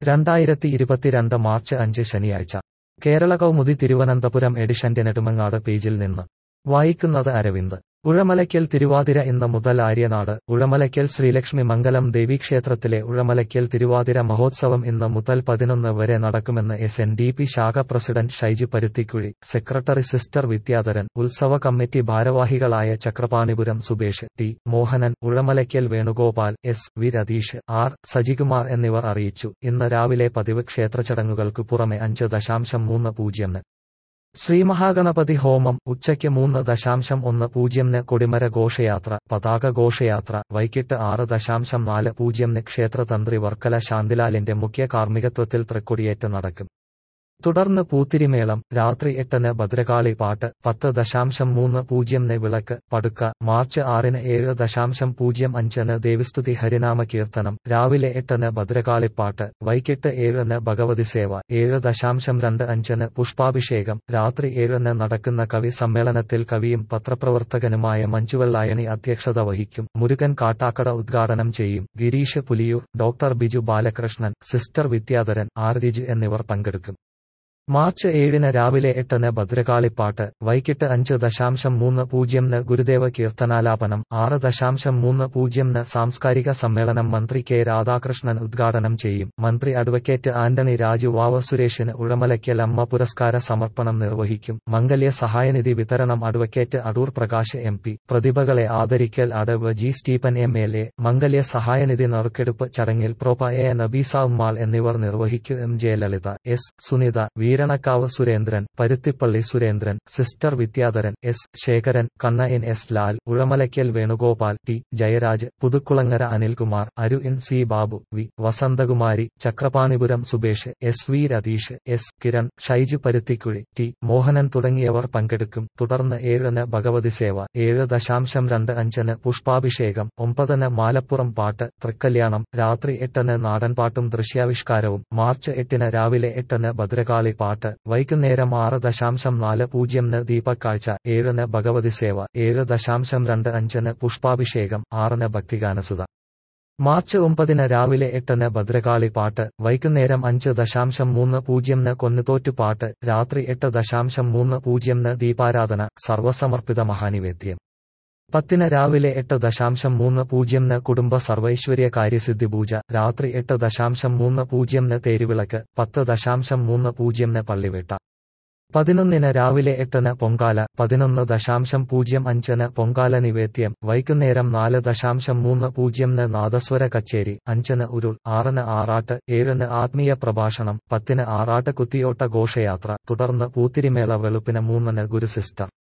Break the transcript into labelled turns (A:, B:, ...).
A: രണ്ടായിരത്തി ഇരുപത്തിരണ്ട് മാർച്ച് അഞ്ച് ശനിയാഴ്ച കേരള കൗമുദി തിരുവനന്തപുരം എഡിഷന്റെ നെടുമങ്ങാട് പേജിൽ നിന്ന് വായിക്കുന്നത് അരവിന്ദ് ഉഴമലയ്ക്കൽ തിരുവാതിര ഇന്ന് മുതൽ ആര്യനാട് ഉഴമലയ്ക്കൽ ശ്രീലക്ഷ്മി മംഗലം ദേവീക്ഷേത്രത്തിലെ ഉഴമലയ്ക്കൽ തിരുവാതിര മഹോത്സവം ഇന്ന് മുതൽ പതിനൊന്ന് വരെ നടക്കുമെന്ന് എസ് എൻ ഡി പി ശാഖ president Shaiju Paruthikkuzhi secretary sister Vidyadharan ഉത്സവ കമ്മിറ്റി ഭാരവാഹികളായ Chakrapanipuram Subesh T Mohanan Uzhamalakkal Venugopal S V Ratheesh R Sajikumar എന്നിവർ അറിയിച്ചു ഇന്ന് രാവിലെ പതിവ് ക്ഷേത്രചടങ്ങുകൾക്കു പുറമെ അഞ്ച് ദശാംശം മൂന്ന് പൂജ്യംന് ശ്രീമഹാഗണപതി ഹോമം ഉച്ചയ്ക്ക് മൂന്ന് ദശാംശം ഒന്ന് പൂജ്യംന് കൊടിമര ഘോഷയാത്ര പതാക ഘോഷയാത്ര വൈകിട്ട് ആറ് ദശാംശം നാല് പൂജ്യംന് ക്ഷേത്രതന്ത്രി വർക്കല ശാന്തിലാലിന്റെ മുഖ്യ കാർമ്മികത്വത്തിൽ തൃക്കൊടിയേറ്റ് നടക്കും തുടർന്ന് പൂത്തിരിമേളം രാത്രി എട്ടിന് ഭദ്രകാളി പാട്ട് പത്ത് ദശാംശം മൂന്ന് പൂജ്യംന് വിളക്ക് പടുക്ക മാർച്ച് ആറിന് ഏഴ് ദശാംശം പൂജ്യം അഞ്ചിന് ദേവിസ്തുതി ഹരിനാമ കീർത്തനം രാവിലെ എട്ടിന് ഭദ്രകാളിപ്പാട്ട് വൈകിട്ട് ഏഴിന് ഭഗവതി സേവ ഏഴ് ദശാംശം രണ്ട് അഞ്ചിന് പുഷ്പാഭിഷേകം രാത്രി ഏഴിന് നടക്കുന്ന കവി സമ്മേളനത്തിൽ കവിയും പത്രപ്രവർത്തകനുമായ മഞ്ജുവെള്ളായണി അധ്യക്ഷത വഹിക്കും മുരുകൻ കാട്ടാക്കട ഉദ്ഘാടനം ചെയ്യും Gireesh Puliyoor doctor Biju Balakrishnan sister Vidyadharan R Riju എന്നിവർ പങ്കെടുക്കും മാർച്ച് ഏഴിന് രാവിലെ എട്ടിന് ഭദ്രകാളിപ്പാട്ട് വൈകിട്ട് അഞ്ച് ദശാംശം മൂന്ന് പൂജ്യംന് ഗുരുദേവ കീർത്തനാലാപനം ആറ് ദശാംശം മൂന്ന് പൂജ്യംന് സാംസ്കാരിക സമ്മേളനം മന്ത്രി കെ രാധാകൃഷ്ണൻ ഉദ്ഘാടനം ചെയ്യും മന്ത്രി അഡ്വക്കേറ്റ് ആന്റണി രാജു വാവ സുരേഷിന് ഉഴമലയ്ക്കൽ അമ്മ പുരസ്കാര സമർപ്പണം നിർവഹിക്കും മംഗല്യ സഹായനിധി വിതരണം advocate Adoor Prakash M P പ്രതിഭകളെ ആദരിക്കൽ അടവ് G Stephen M L A മംഗല്യ സഹായനിധി നറുക്കെടുപ്പ് ചടങ്ങിൽ പ്രൊപ എ നബീസ ഉമ്മാൾ എന്നിവർ നിർവഹിക്കും M Jayalalitha S Sunitha V Veeranakavu Surendran Paruthippally Surendran sister Vidyadharan S Sekharan Kannayan S Lal Uzhamalakkal Venugopal T Jayaraj Puthukulangara Anilkumar അരു N C Babu V Vasanthakumari Chakrapanipuram Subesh S V Ratheesh S Kiran Shaiju Paruthikkuzhi T Mohanan തുടങ്ങിയവർ പങ്കെടുക്കും തുടർന്ന് ഏഴിന് ഭഗവതി സേവ ഏഴ് ദശാംശം രണ്ട് അഞ്ചിന് പുഷ്പാഭിഷേകം ഒമ്പതിന് മാലപ്പുറം പാട്ട് തൃക്കല്യാണം രാത്രി എട്ടിന് നാടൻപാട്ടും ദൃശ്യാവിഷ്കാരവും മാർച്ച് എട്ടിന് രാവിലെ എട്ടിന് ഭദ്രകാളി പാട്ട് വൈകുന്നേരം ആറ് ദശാംശം നാല് പൂജ്യംന് ദീപക്കാഴ്ച ഏഴിന് ഭഗവതി സേവ ഏഴ് ദശാംശം രണ്ട് അഞ്ചിന് പുഷ്പാഭിഷേകം ആറിന് ഭക്തിഗാനസുത മാർച്ച് ഒമ്പതിന് രാവിലെ എട്ടിന് ഭദ്രകാളി പാട്ട് വൈകുന്നേരം അഞ്ച് ദശാംശം മൂന്ന് പൂജ്യംന് കൊന്നുതോറ്റു പാട്ട് രാത്രി എട്ട് ദശാംശം മൂന്ന് പൂജ്യംന് ദീപാരാധന സർവസമർപ്പിത മഹാനിവേദ്യം പത്തിന് രാവിലെ എട്ട് ദശാംശം മൂന്ന് പൂജ്യംന് കുടുംബ സർവൈശ്വര്യ കാര്യസിദ്ധി പൂജ രാത്രി എട്ട് ദശാംശം മൂന്ന് പൂജ്യംന് തേരുവിളക്ക് പത്ത് ദശാംശം മൂന്ന് പൂജ്യംന് പള്ളിവേട്ട പതിനൊന്നിന് രാവിലെ എട്ടിന് പൊങ്കാല പതിനൊന്ന് ദശാംശം പൂജ്യം അഞ്ചിന് പൊങ്കാല നിവേദ്യം വൈകുന്നേരം നാല് ദശാംശം മൂന്ന് പൂജ്യംന് നാദസ്വര കച്ചേരി അഞ്ചിന് ഉരുൾ ആറിന് ആറാട്ട് ഏഴിന് ആത്മീയ പ്രഭാഷണം പത്തിന് ആറാട്ട് കുത്തിയോട്ട ഘോഷയാത്ര തുടർന്ന് പൂത്തിരിമേള വെളുപ്പിന് മൂന്നിന് ഗുരുസിസ്റ്റർ